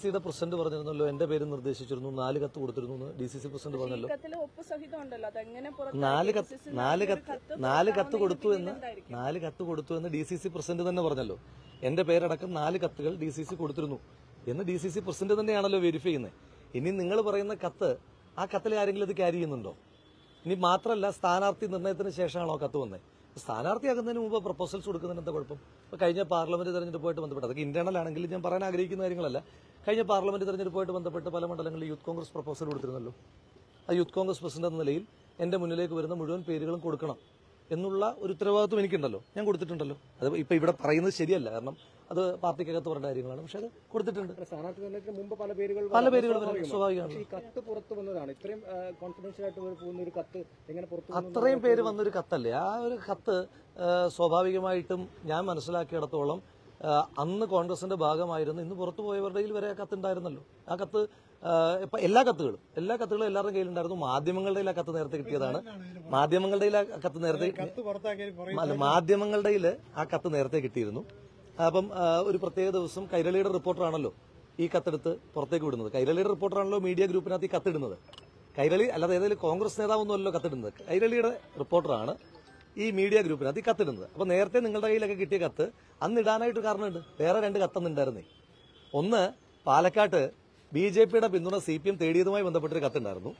സിയുടെ പ്രസിഡന്റ് പറഞ്ഞിരുന്നല്ലോ എന്റെ പേര് നിർദ്ദേശിച്ചിരുന്നു നാല് കത്ത് കൊടുത്തിരുന്നു എന്ന് ഡി സി സി പ്രസിഡന്റ് പറഞ്ഞല്ലോ കത്തില് ഒപ്പ് സഹിതം ഉണ്ടല്ലോ അതെങ്ങനെ നാല് കത്ത് പുറത്ത് നാല് കത്ത് നാല് കത്ത് കൊടുത്തു എന്ന് പിന്നിലെന്തായിരിക്കും? നാല് കത്ത് കൊടുത്തു എന്ന് ഡി സി സി പ്രസിഡന്റ് തന്നെ പറഞ്ഞല്ലോ എന്റെ പേരടക്കം നാല് കത്തുകൾ ഡി സി സി കൊടുത്തിരുന്നു എന്ന് ഡി സി സി പ്രസിഡന്റ് തന്നെയാണല്ലോ വെരിഫൈ ചെയ്യുന്നത് ഇനി നിങ്ങൾ പറയുന്ന കത്ത് ആ കത്തിൽ ആരെങ്കിലും ഇത് ക്യാരി ചെയ്യുന്നുണ്ടോ ഇനി മാത്രമല്ല സ്ഥാനാർത്ഥി നിർണയത്തിന് ശേഷമാണോ കത്ത് വന്നത് സ്ഥാനാർത്ഥിയാകുന്നതിന് മുമ്പ് പ്രപ്പോസൽസ് കൊടുക്കുന്നതിന് എന്താ കുഴപ്പം ഇപ്പൊ കഴിഞ്ഞ പാർലമെന്റ് തെരഞ്ഞെടുപ്പുമായിട്ട് ബന്ധപ്പെട്ട് അതൊക്കെ ഇന്റേണൽ ആണെങ്കിൽ ഞാൻ പറയാൻ ആഗ്രഹിക്കുന്ന കാര്യങ്ങളല്ല കഴിഞ്ഞ പാർലമെന്റ് തെരഞ്ഞെടുപ്പുമായിട്ട് ബന്ധപ്പെട്ട് പല മണ്ഡലങ്ങളിൽ യൂത്ത് കോൺഗ്രസ് പ്രപ്പോസൽ കൊടുത്തിരുന്നല്ലോ ആ യൂത്ത് കോൺഗ്രസ് പ്രസിഡന്റ് എന്ന നിലയിൽ എന്റെ മുന്നിലേക്ക് വരുന്ന മുഴുവൻ പേരുകളും കൊടുക്കണം എന്നുള്ള ഒരു ഉത്തരവാദിത്വം എനിക്കുണ്ടല്ലോ ഞാൻ കൊടുത്തിട്ടുണ്ടല്ലോ അത് ഇപ്പൊ ഇവിടെ പറയുന്നത് ശരിയല്ല കാരണം അത് പാർട്ടിക്കകത്ത് പറഞ്ഞ കാര്യങ്ങളാണ് പക്ഷെ അത് കൊടുത്തിട്ടുണ്ട് സ്ഥാനാർത്ഥി നിർണ്ണയത്തിന് മുമ്പ് പല പേരുകൾ പല വന്നു. പേരുകൾ വരാം. സ്വാഭാവികമാണ്. സ്വാഭാവികമാണ്. പക്ഷേ ഈ കത്ത് പുറത്തു വന്നതാണ് ഇത്രയും കോൺഫിഡൻഷ്യൽ ആയിട്ട് പോകുന്ന ഒരു കത്ത് എങ്ങനെ പുറത്തു വന്നു അത്രയും പേര് വന്നൊരു കത്തല്ലേ ആ ഒരു കത്ത് ആ, സ്വാഭാവികമായിട്ടും ഞാൻ മനസ്സിലാക്കിയിടത്തോളം ആ, അന്ന് കോൺഗ്രസിന്റെ ഭാഗമായിരുന്നു ഇന്ന് പുറത്തു പോയവരുടെ കയ്യിൽ വരെ ആ കത്ത് ഉണ്ടായിരുന്നല്ലോ ആ കത്ത് ആ, ഇപ്പൊ എല്ലാ കത്തുകളും എല്ലാ കത്തുകളും എല്ലാവരുടെ കയ്യിലുണ്ടായിരുന്നു മാധ്യമങ്ങളുടെ കയ്യിൽ ആ കത്ത് നേരത്തെ കിട്ടിയതാണ് മാധ്യമങ്ങളുടെ കയ്യിൽ ആ കത്ത് നേരത്തെ അല്ല മാധ്യമങ്ങളുടെ കയ്യിൽ ആ കത്ത് നേരത്തെ കിട്ടിയിരുന്നു അപ്പം ആ, ഒരു പ്രത്യേക ദിവസം കൈരളിയുടെ റിപ്പോർട്ടറാണല്ലോ ഈ കത്തെടുത്ത് പുറത്തേക്ക് വിടുന്നത് കൈരളിയുടെ റിപ്പോർട്ടറാണല്ലോ മീഡിയ ഗ്രൂപ്പിനകത്ത് ഈ കത്തിടുന്നത് കൈരളി അല്ലാതെ ഏതെങ്കിലും കോൺഗ്രസ് നേതാവൊന്നുമല്ലോ കത്തിടുന്നത് കൈരളിയുടെ റിപ്പോർട്ടറാണ് ഈ മീഡിയ ഗ്രൂപ്പിനകത്ത് ഈ കത്തിടുന്നത് അപ്പൊ നേരത്തെ നിങ്ങളുടെ കയ്യിലൊക്കെ കിട്ടിയ കത്ത് അന്ന് ഇടാനായിട്ട് കാരണമുണ്ട് വേറെ രണ്ട് കത്തന്നുണ്ടായിരുന്നേ ഒന്ന് പാലക്കാട്ട് ബി ജെ പിയുടെ പിന്തുണ സി പി എം തേടിയതുമായി ബന്ധപ്പെട്ടൊരു കത്തുണ്ടായിരുന്നു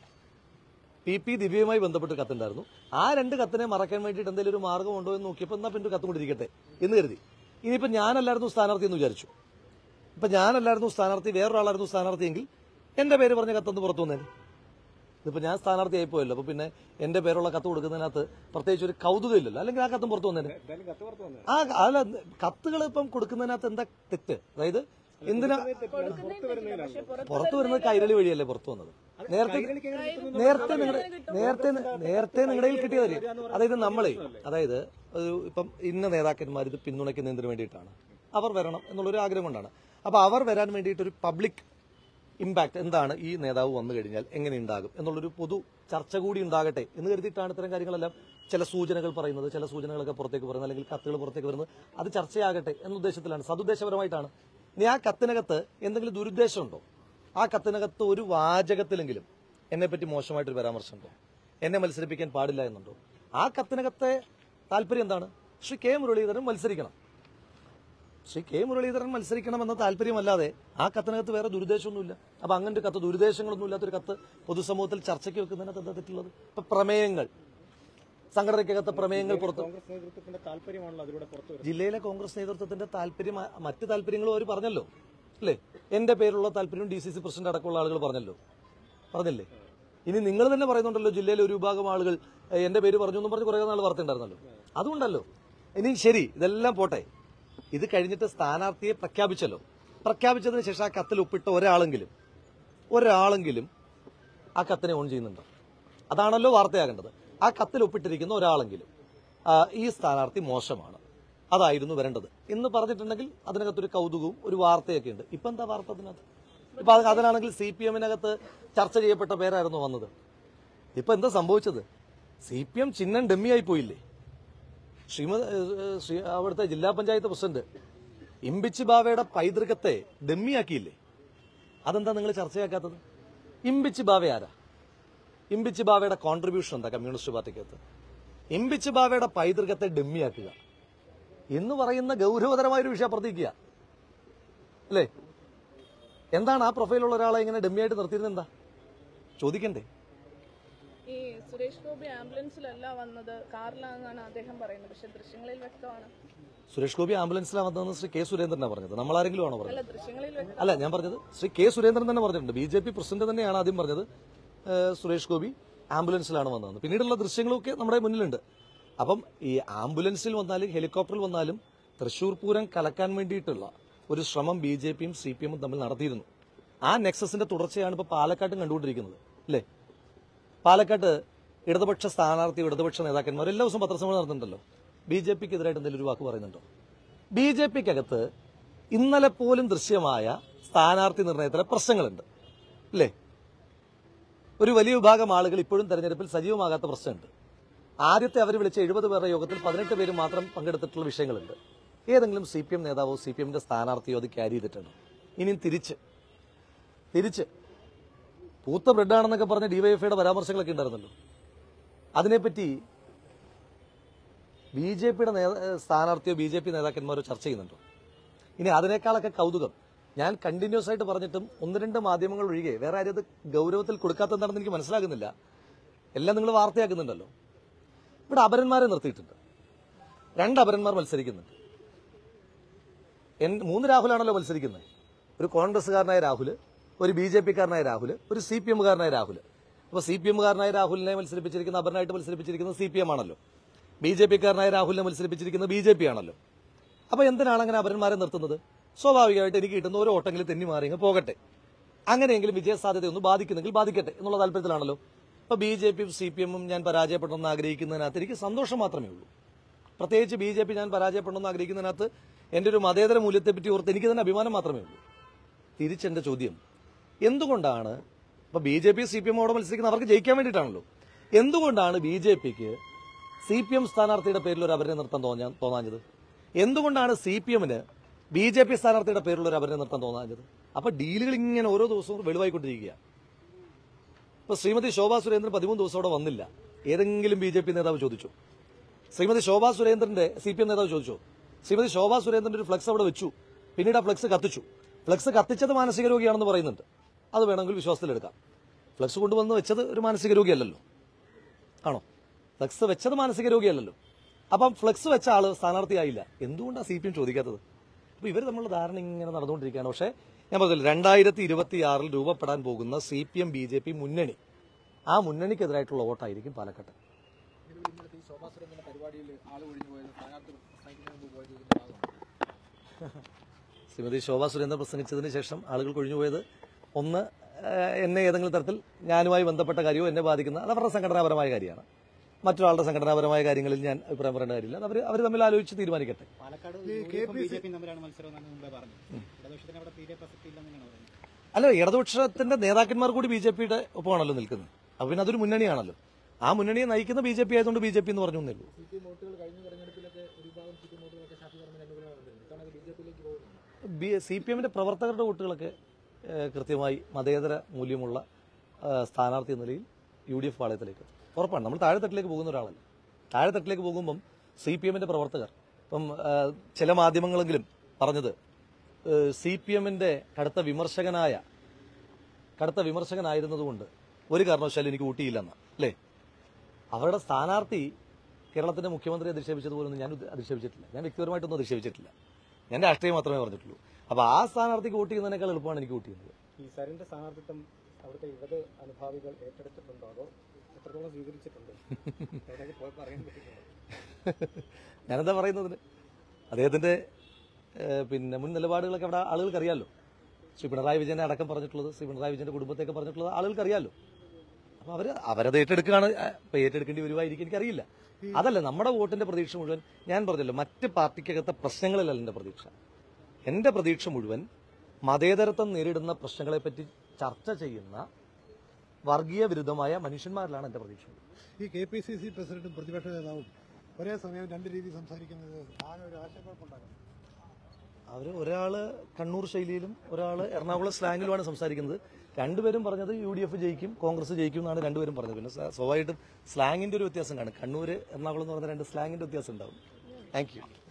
പി പി ദിവ്യയുമായി ബന്ധപ്പെട്ട് കത്തുണ്ടായിരുന്നു ആ രണ്ട് കത്തിനെ മറക്കാൻ വേണ്ടിയിട്ട് എന്തെങ്കിലും ഒരു മാർഗമുണ്ടോ എന്ന് നോക്കിയപ്പോൾ എന്നാ പിന്നെ ഒരു കത്ത് കൊണ്ടിരിക്കട്ടെ എന്ന് കരുതി ഇനിയിപ്പോ ഞാനല്ലായിരുന്നു സ്ഥാനാർത്ഥി എന്ന് വിചാരിച്ചു ഇപ്പൊ ഞാനല്ലായിരുന്നു സ്ഥാനാർത്ഥി വേറൊരാളായിരുന്നു സ്ഥാനാർത്ഥിയെങ്കിൽ എന്റെ പേര് പറഞ്ഞ കത്തൊന്ന് പുറത്തു വന്നേനെ ഇതിപ്പോ ഞാൻ സ്ഥാനാർത്ഥി ആയിപ്പോയല്ലോ അപ്പൊ പിന്നെ എന്റെ പേരുള്ള കത്ത് കൊടുക്കുന്നതിനകത്ത് പ്രത്യേകിച്ച് ഒരു കൗതുകം ഇല്ലല്ലോ അല്ലെങ്കിൽ ആ കത്തും പുറത്തു വന്നേനെ എന്തായാലും കത്ത് പുറത്തു വന്നത് ആ അല്ല കത്തുകൾ ഇപ്പം കൊടുക്കുന്നതിനകത്ത് എന്താ തെറ്റ് അതായത് എന്തിനാ പുറത്തു വരുന്നതിലാണ് പക്ഷെ പുറത്ത് പുറത്തു വരുന്നത് കൈരളി വഴിയല്ലേ പുറത്തു വന്നത് നേരത്തെ കൈരളിക്ക് എങ്ങനെ കിട്ടുന്നു? നേരത്തെ നിങ്ങളുടെ നേരത്തെ നേരത്തെ നിങ്ങളുടെ കയ്യിൽ കിട്ടിയതല്ലേ അതായത് നമ്മളെ അതായത് ഒരു ഇപ്പം ഇന്ന നേതാക്കന്മാർ ഇത് പിന്തുണയ്ക്കുന്നതിന് വേണ്ടിയിട്ടാണ് അവർ വരണം എന്നുള്ളൊരു ആഗ്രഹം കൊണ്ടാണ് അപ്പൊ അവർ വരാൻ വേണ്ടിയിട്ട് ഒരു പബ്ലിക് ഇമ്പാക്ട് എന്താണ് ഈ നേതാവ് വന്നു കഴിഞ്ഞാൽ എങ്ങനെ ഉണ്ടാകും എന്നുള്ളൊരു പൊതു ചർച്ച കൂടി ഉണ്ടാകട്ടെ എന്ന് കരുതിയിട്ടാണ് ഇത്തരം കാര്യങ്ങളെല്ലാം ചില സൂചനകൾ പറയുന്നത് ചില സൂചനകളൊക്കെ പുറത്തേക്ക് പറയുന്നത് അല്ലെങ്കിൽ കത്തുകൾ പുറത്തേക്ക് വരുന്നത് അത് ചർച്ചയാകട്ടെ എന്ന ഉദ്ദേശത്തിലാണ് സതുദ്ദേശപരമായിട്ടാണ് ഇനി ആ കത്തിനകത്ത് എന്തെങ്കിലും ദുരുദ്ദേശമുണ്ടോ ആ കത്തിനകത്ത് ഒരു വാചകത്തിലെങ്കിലും എന്നെ പറ്റി മോശമായിട്ടൊരു പരാമർശമുണ്ടോ എന്നെ മത്സരിപ്പിക്കാൻ പാടില്ല എന്നുണ്ടോ ആ കത്തിനകത്തെ താല്പര്യം എന്താണ് ശ്രീ കെ മുരളീധരൻ മത്സരിക്കണം ശ്രീ കെ മുരളീധരൻ മത്സരിക്കണമെന്ന താല്പര്യമല്ലാതെ ആ കത്തിനകത്ത് വേറെ ദുരുദ്ദേശമൊന്നുമില്ല അപ്പൊ അങ്ങനെ ഒരു കത്ത് ദുരുദ്ദേശങ്ങളൊന്നും ഇല്ലാത്തൊരു കത്ത് പൊതുസമൂഹത്തിൽ ചർച്ചയ്ക്ക് വെക്കുന്നതിനകത്ത് എന്താ തെറ്റുള്ളത് ഇപ്പൊ പ്രമേയങ്ങൾ സംഘടനയ്ക്കകത്ത് പ്രമേയങ്ങൾ പുറത്ത് കോൺഗ്രസ് നേതൃത്വത്തിന്റെ താല്പര്യമാണല്ലോ അതിലൂടെ പുറത്തു വരുന്നത് ജില്ലയിലെ കോൺഗ്രസ് നേതൃത്വത്തിന്റെ താല്പര്യം മ- മറ്റ് താല്പര്യങ്ങളും അവർ പറഞ്ഞല്ലോ അല്ലേ എന്റെ പേരുള്ള താല്പര്യം ഡി സി സി പ്രസിഡന്റ് അടക്കമുള്ള ആളുകൾ പറഞ്ഞല്ലോ പറഞ്ഞില്ലേ ഇനി നിങ്ങൾ തന്നെ പറയുന്നുണ്ടല്ലോ ജില്ലയിലെ ഒരു വിഭാഗം ആളുകൾ "ഏ, എന്റെ പേര് പറഞ്ഞു എന്നും പറഞ്ഞ് കുറെ നാൾ വാർത്ത ഉണ്ടായിരുന്നല്ലോ അതുകൊണ്ടല്ലോ ഇനി ശരി ഇതെല്ലാം പോട്ടെ ഇത് കഴിഞ്ഞിട്ട് സ്ഥാനാർത്ഥിയെ പ്രഖ്യാപിച്ചല്ലോ പ്രഖ്യാപിച്ചതിന് ശേഷം ആ കത്തിൽ ഒപ്പിട്ട ഒരാളെങ്കിലും ഒരാളെങ്കിലും ആ കത്തിനെ ഓൺ ചെയ്യുന്നുണ്ടോ അതാണല്ലോ വാർത്തയാകേണ്ടത് ആ കത്തിൽ ഒപ്പിട്ടിരിക്കുന്ന ഒരാളെങ്കിലും ആ, ഈ സ്ഥാനാർത്ഥി മോശമാണ് അതായിരുന്നു വരേണ്ടത് എന്ന് പറഞ്ഞിട്ടുണ്ടെങ്കിൽ അതിനകത്തൊരു കൗതുകവും ഒരു വാർത്തയൊക്കെ ഉണ്ട് ഇപ്പൊ എന്താ വാർത്ത അതിനകത്ത് ഇപ്പൊ അത് അതിനാണെങ്കിൽ സി പി എമ്മിനകത്ത് ചർച്ച ചെയ്യപ്പെട്ട പേരായിരുന്നു വന്നത് ഇപ്പൊ എന്താ സംഭവിച്ചത് സി പി എം ചിഹ്നം ഡെമ്മിയായി പോയില്ലേ ശ്രീമത് ഏഹ്, ശ്രീ അവിടുത്തെ ജില്ലാ പഞ്ചായത്ത് പ്രസിഡന്റ് ഇമ്പിച്ചി ബാവയുടെ പൈതൃകത്തെ ഡെമ്മിയാക്കിയില്ലേ അതെന്താ നിങ്ങൾ ചർച്ചയാക്കാത്തത് ഇമ്പിച്ചി ബാവ ആരാ ഇമ്പിച്ചി ബാവയുടെ കോൺട്രിബ്യൂഷൻ എന്താ കമ്മ്യൂണിസ്റ്റ് പാർട്ടിക്കകത്ത് ഇമ്പിച്ചി ബാവയുടെ പൈതൃകത്തെ ഡെമ്മിയാക്കുക എന്ന് പറയുന്ന ഗൗരവതരമായ ഒരു വിഷയം അപ്പുറത്തേക്കുക അല്ലേ എന്താണ് ആ പ്രൊഫൈലുള്ള ഒരാളെ ഇങ്ങനെ ഡെമ്മിയായിട്ട് നിർത്തിയിരുന്നത് എന്താ ചോദിക്കണ്ടേ ഈ സുരേഷ് ഗോപി ആംബുലൻസിലല്ല വന്നത് കാറിലാണെന്നാണ് അദ്ദേഹം പറയുന്നത് പക്ഷെ ദൃശ്യങ്ങളിൽ വ്യക്തമാണ് സുരേഷ് ഗോപി ആംബുലൻസിലാണ് വന്നതെന്ന് ശ്രീ കെ സുരേന്ദ്രനാണ് പറഞ്ഞത് നമ്മളാരെങ്കിലും ആണോ പറഞ്ഞത് അല്ല ദൃശ്യങ്ങളിൽ വ്യക്തം അല്ല ഞാൻ പറഞ്ഞത് ശ്രീ കെ സുരേന്ദ്രൻ തന്നെ പറഞ്ഞിട്ടുണ്ട് ബി ജെ പി പ്രസിഡന്റ് തന്നെയാണ് ആദ്യം പറഞ്ഞത് ഏഹ് സുരേഷ് ഗോപി ആംബുലൻസിലാണ് വന്നതെന്ന് പിന്നീടുള്ള ദൃശ്യങ്ങളൊക്കെ നമ്മുടെ മുന്നിലുണ്ട് അപ്പം ഈ ആംബുലൻസിൽ വന്നാലും ഹെലികോപ്റ്ററിൽ വന്നാലും തൃശൂർ പൂരം കലക്കാൻ വേണ്ടിയിട്ടുള്ള ഒരു ശ്രമം ബി ജെ പിയും സി പി എമ്മും തമ്മിൽ നടത്തിയിരുന്നു ആ നെക്സസിന്റെ തുടർച്ചയാണ് ഇപ്പോൾ പാലക്കാട്ടും കണ്ടുകൊണ്ടിരിക്കുന്നത് അല്ലേ പാലക്കാട്ട് ഇടതുപക്ഷ സ്ഥാനാർത്ഥി ഇടതുപക്ഷ നേതാക്കന്മാർ എല്ലാ ദിവസവും പത്രസമ്മേളനം നടത്തുന്നുണ്ടല്ലോ ബി ജെ പിക്ക് എതിരായിട്ട് എന്തെങ്കിലും ഒരു വാക്ക് പറയുന്നുണ്ടോ ബി ജെ പിക്കകത്ത് ഇന്നലെ പോലും ദൃശ്യമായ സ്ഥാനാർത്ഥി നിർണയത്തിലെ പ്രശ്നങ്ങളുണ്ട് അല്ലേ ഒരു വലിയ വിഭാഗം ആളുകൾ ഇപ്പോഴും തെരഞ്ഞെടുപ്പിൽ സജീവമാകാത്ത പ്രശ്നമുണ്ട് ആദ്യത്തെ അവർ വിളിച്ച എഴുപത് പേരുടെ യോഗത്തിൽ പതിനെട്ട് പേര് മാത്രം പങ്കെടുത്തിട്ടുള്ള വിഷയങ്ങളുണ്ട് ഏതെങ്കിലും സി പി എം നേതാവോ സി പി എമ്മിന്റെ സ്ഥാനാർത്ഥിയോ അത് ക്യാരി ചെയ്തിട്ടുണ്ടോ ഇനിയും തിരിച്ച് തിരിച്ച് പൂത്ത ബ്രെഡാണെന്നൊക്കെ പറഞ്ഞ ഡിവൈഎഫ്ഐയുടെ പരാമർശങ്ങളൊക്കെ ഉണ്ടായിരുന്നല്ലോ അതിനെപ്പറ്റി ബി ജെ പിയുടെ സ്ഥാനാർത്ഥിയോ ബി ജെ പി നേതാക്കന്മാരോ ചർച്ച ചെയ്യുന്നുണ്ടോ ഇനി അതിനേക്കാളൊക്കെ കൗതുകം ഞാൻ കണ്ടിന്യൂസ് ആയിട്ട് പറഞ്ഞിട്ടും ഒന്ന് രണ്ട് മാധ്യമങ്ങൾ ഒഴികെ വേറെ ആരും അത് ഗൗരവത്തിൽ കൊടുക്കാത്തതാണെന്ന് എനിക്ക് മനസ്സിലാകുന്നില്ല എല്ലാം നിങ്ങൾ വാർത്തയാക്കുന്നുണ്ടല്ലോ ഇവിടെ അപരന്മാരെ നിർത്തിയിട്ടുണ്ട് രണ്ട് അപരന്മാർ മത്സരിക്കുന്നുണ്ട് എൻ മൂന്ന് രാഹുലാണല്ലോ മത്സരിക്കുന്നത് ഒരു കോൺഗ്രസ്സുകാരനായ രാഹുൽ ഒരു ബി ജെ പിക്കാരനായ രാഹുൽ ഒരു സി പി എമ്മുകാരനായ രാഹുൽ അപ്പോൾ സി പി എമ്മുകാരനായ രാഹുലിനെ മത്സരിപ്പിച്ചിരിക്കുന്ന അപരനായിട്ട് മത്സരിപ്പിച്ചിരിക്കുന്നത് സി പി എം ആണല്ലോ ബി ജെ പിക്കാരനായ രാഹുലിനെ മത്സരിപ്പിച്ചിരിക്കുന്നത് ബി ജെ പി ആണല്ലോ അപ്പോൾ എന്തിനാണ് അങ്ങനെ അപരന്മാരെ നിർത്തുന്നത് സ്വാഭാവികമായിട്ട് എനിക്ക് കിട്ടുന്ന ഒരു ഓട്ടെങ്കിലും തെന്നി മാറി അങ്ങ് പോകട്ടെ അങ്ങനെയെങ്കിലും വിജയസാധ്യത ഒന്ന് ബാധിക്കുന്നെങ്കിൽ ബാധിക്കട്ടെ എന്നുള്ള താല്പര്യത്തിലാണല്ലോ അപ്പോൾ ബി ജെ പിയും സി പി എമ്മും ഞാൻ പരാജയപ്പെടണമെന്ന് ആഗ്രഹിക്കുന്നതിനകത്ത് എനിക്ക് സന്തോഷം മാത്രമേ ഉള്ളൂ പ്രത്യേകിച്ച് ബി ജെ പി ഞാൻ പരാജയപ്പെടണമെന്ന് ആഗ്രഹിക്കുന്നതിനകത്ത് എൻ്റെ ഒരു മതേതര മൂല്യത്തെപ്പറ്റി ഓർത്ത് എനിക്ക് തന്നെ അഭിമാനം മാത്രമേ ഉള്ളൂ തിരിച്ചെന്റെ ചോദ്യം എന്തുകൊണ്ടാണ് ഇപ്പൊ B J P C P എമ്മോട് മത്സരിക്കുന്ന അവർക്ക് ജയിക്കാൻ വേണ്ടിയിട്ടാണല്ലോ എന്തുകൊണ്ടാണ് ബി ജെ പിക്ക് സി പി എം സ്ഥാനാർത്ഥിയുടെ പേരിൽ ഒരു അപരം നിർത്താൻ തോന്നാ തോന്നാഞ്ഞത് എന്തുകൊണ്ടാണ് സി പി എമ്മിന് ബി ജെ പി സ്ഥാനാർത്ഥിയുടെ പേരിൽ ഒരു അപരം നിർത്താൻ തോന്നാഞ്ഞത് അപ്പൊ ഡീലുകൾ ഇങ്ങനെ ഓരോ ദിവസവും വെളിവായിക്കൊണ്ടിരിക്കുക ഇപ്പൊ ശ്രീമതി ശോഭാ സുരേന്ദ്രൻ പതിമൂന്ന് ദിവസം അവിടെ വന്നില്ല ഏതെങ്കിലും ബി ജെ പി നേതാവ് ചോദിച്ചു ശ്രീമതി ശോഭാ സുരേന്ദ്രന്റെ സി പി എം നേതാവ് ചോദിച്ചു ശ്രീമതി ശോഭാ സുരേന്ദ്രന്റെ ഒരു ഫ്ലക്സ് അവിടെ വെച്ചു പിന്നീട് ആ ഫ്ലക്സ് കത്തിച്ചു ഫ്ലക്സ് കത്തിച്ചത് മാനസിക രോഗിയാണെന്ന് പറയുന്നുണ്ട് അത് വേണമെങ്കിൽ വിശ്വാസത്തിലെടുക്കാം ഫ്ലക്സ് കൊണ്ടുവന്ന് വെച്ചത് ഒരു മാനസിക രോഗിയല്ലല്ലോ ആണോ ഫ്ലക്സ് വെച്ചത് മാനസിക രോഗിയല്ലല്ലോ അപ്പം ഫ്ലക്സ് വെച്ച ആള് സ്ഥാനാർത്ഥിയായില്ല എന്തുകൊണ്ടാണ് സി പി എം ചോദിക്കാത്തത് അപ്പൊ ഇവർ തമ്മിലുള്ള ധാരണ ഇങ്ങനെ നടന്നുകൊണ്ടിരിക്കുകയാണ് പക്ഷേ ഞാൻ പറഞ്ഞില്ല രണ്ടായിരത്തി ഇരുപത്തി ആറിൽ രൂപപ്പെടാൻ പോകുന്ന C P M B J P മുന്നണി ആ മുന്നണിക്കെതിരായിട്ടുള്ള വോട്ടായിരിക്കും പാലക്കാട്ട് ഇന്നലത്തെ ഈ ശോഭാ സുരേന്ദ്രന്റെ പരിപാടിയിൽ ആള് ഒഴിഞ്ഞു പോയത് സ്ഥാനാർത്ഥി പ്രസംഗിക്കുന്നതിന് മുമ്പ് പോയത് ഇതിന്റെ ഭാഗമാണ് ശ്രീമതി ശോഭാ സുരേന്ദ്രൻ പ്രസംഗിച്ചതിന് ശേഷം ആളുകൾ കൊഴിഞ്ഞുപോയത് ഒന്ന് ഏഹ്, എന്നെ ഏതെങ്കിലും തരത്തിൽ ഞാനുമായി ബന്ധപ്പെട്ട കാര്യമോ എന്നെ ബാധിക്കുന്ന അത് അവരുടെ സംഘടനാപരമായ കാര്യമാണ് മറ്റൊരാളുടെ സംഘടനാപരമായ കാര്യങ്ങളിൽ ഞാൻ അഭിപ്രായം പറയേണ്ട കാര്യമില്ല അവർ അവർ തമ്മിൽ ആലോചിച്ച് തീരുമാനിക്കട്ടെ പാലക്കാട് ബി ജെ പി തമ്മിലാണ് മത്സരം എന്നാണ് മുമ്പേ പറഞ്ഞു ഇടതുപക്ഷത്തിന് അവിടെ തീരെ പ്രസക്തി ഇല്ലെന്ന് തന്നെയാണ് പറയുന്നത് അല്ല ഇടതുപക്ഷത്തിന്റെ നേതാക്കന്മാർ കൂടി ബി ജെ പിയുടെ ഒപ്പമാണല്ലോ നിൽക്കുന്നത് അപ്പൊ പിന്നെ അതൊരു മുന്നണിയാണല്ലോ ആ മുന്നണിയെ നയിക്കുന്ന ബി ജെ പി ആയതുകൊണ്ട് ബി ജെ പി എന്ന് പറഞ്ഞു എന്നേ ഉള്ളൂ സി പി എം വോട്ടുകൾ കഴിഞ്ഞ തെരഞ്ഞെടുപ്പിലൊക്കെ ഒരു വിഭാഗം സി പി എം വോട്ടുകളൊക്കെ ഷാഫി പറമ്പിന് അനുകൂലമായി വന്നിരുന്നു ഇത്തവണ ബി ജെ പിയിലേക്ക് പോകുന്നു ബി സി പി എമ്മിന്റെ പ്രവർത്തകരുടെ വോട്ടുകളൊക്കെ ഏഹ്, കൃത്യമായി മതേതര മൂല്യമുള്ള ഏഹ്, സ്ഥാനാർത്ഥി എന്ന നിലയിൽ യു ഡി എഫ് പാളയത്തിലേക്ക് ഉറപ്പാണ് നമ്മൾ താഴെത്തട്ടിലേക്ക് പോകുന്ന ഒരാളല്ല താഴെത്തട്ടിലേക്ക് പോകുമ്പം സി പി എമ്മിന്റെ പ്രവർത്തകർ ഇപ്പം ഏഹ്, ചില മാധ്യമങ്ങളെങ്കിലും പറഞ്ഞത് സി പി എമ്മിന്റെ കടുത്ത വിമർശകനായ കടുത്ത വിമർശകനായിരുന്നതുകൊണ്ട് ഒരു കാരണവശാലും എനിക്ക് ഊട്ടിയില്ലെന്ന അല്ലേ അവരുടെ സ്ഥാനാർത്ഥി കേരളത്തിന്റെ മുഖ്യമന്ത്രി അധിക്ഷേപിച്ചതുപോലൊന്നും ഞാൻ ഉദ്ദ- അധിക്ഷേപിച്ചിട്ടില്ല ഞാൻ വ്യക്തിപരമായിട്ടൊന്നും അധിക്ഷേപിച്ചിട്ടില്ല ഞാൻ രാഷ്ട്രീയം മാത്രമേ പറഞ്ഞിട്ടുള്ളൂ അപ്പൊ ആ സ്ഥാനാർത്ഥിക്ക് വോട്ട് ചെയ്യുന്നതിനേക്കാൾ എളുപ്പമാണ് എനിക്ക് വോട്ട് ചെയ്യുന്നത് ഈ സരിന്റെ സ്ഥാനാർത്ഥിത്വം അവിടുത്തെ ഇടത് അനുഭാവികൾ ഏറ്റെടുത്തിട്ടുണ്ടോ അതോ എത്രത്തോളം സ്വീകരിച്ചിട്ടുണ്ട് എവിടെയൊക്കെ പോയി പറയാൻ പറ്റുന്നുണ്ടോ ഞാനെന്താ പറയുന്നതിന് അദ്ദേഹത്തിന്റെ ഏഹ്, പിന്നെ മുൻ നിലപാടുകളൊക്കെ അവിടെ ആളുകൾക്ക് അറിയാമല്ലോ ശ്രീ പിണറായി വിജയനെ അടക്കം പറഞ്ഞിട്ടുള്ളത് ശ്രീ പിണറായി വിജയന്റെ കുടുംബത്തെയൊക്കെ പറഞ്ഞിട്ടുള്ളത് ആളുകൾക്ക് അറിയാമല്ലോ അപ്പൊ അവര് അവരത് ഏറ്റെടുക്കുകയാണ് ഏഹ്, ഇപ്പൊ ഏറ്റെടുക്കേണ്ടി വരുമായിരിക്കും എനിക്കറിയില്ല അതല്ല നമ്മുടെ വോട്ടിന്റെ പ്രതീക്ഷ മുഴുവൻ ഞാൻ പറഞ്ഞല്ലോ മറ്റ് പാർട്ടിക്കകത്തെ പ്രശ്നങ്ങളിലല്ല എന്റെ പ്രതീക്ഷ എന്റെ പ്രതീക്ഷ മുഴുവൻ മതേതരത്വം നേരിടുന്ന പ്രശ്നങ്ങളെപ്പറ്റി ചർച്ച ചെയ്യുന്ന വർഗീയ വിരുദ്ധമായ മനുഷ്യന്മാരിലാണ് എന്റെ പ്രതീക്ഷ ഈ കെ പി സി സി പ്രസിഡന്റും പ്രതിപക്ഷ നേതാവും ഒരേ സമയം രണ്ട് രീതി സംസാരിക്കുന്നത് ആകെ ഒരു ആശയക്കുഴപ്പമുണ്ടാകും അവർ ഒരാള് കണ്ണൂർ ശൈലിയിലും ഒരാള് എറണാകുളം സ്ലാങ്ങിലുമാണ് സംസാരിക്കുന്നത് രണ്ടുപേരും പറഞ്ഞത് യു ഡി എഫ് ജയിക്കും കോൺഗ്രസ് ജയിക്കും എന്നാണ് രണ്ടുപേരും പറഞ്ഞത് പിന്നെ സ്വാ- സ്വാഭാവികമായിട്ടും സ്ലാങ്ങിന്റെ ഒരു വ്യത്യാസം കാണും കണ്ണൂർ എറണാകുളം എന്ന് പറഞ്ഞ രണ്ട് സ്ലാങ്ങിന്റെ വ്യത്യാസം ഉണ്ടാവും താങ്ക് യു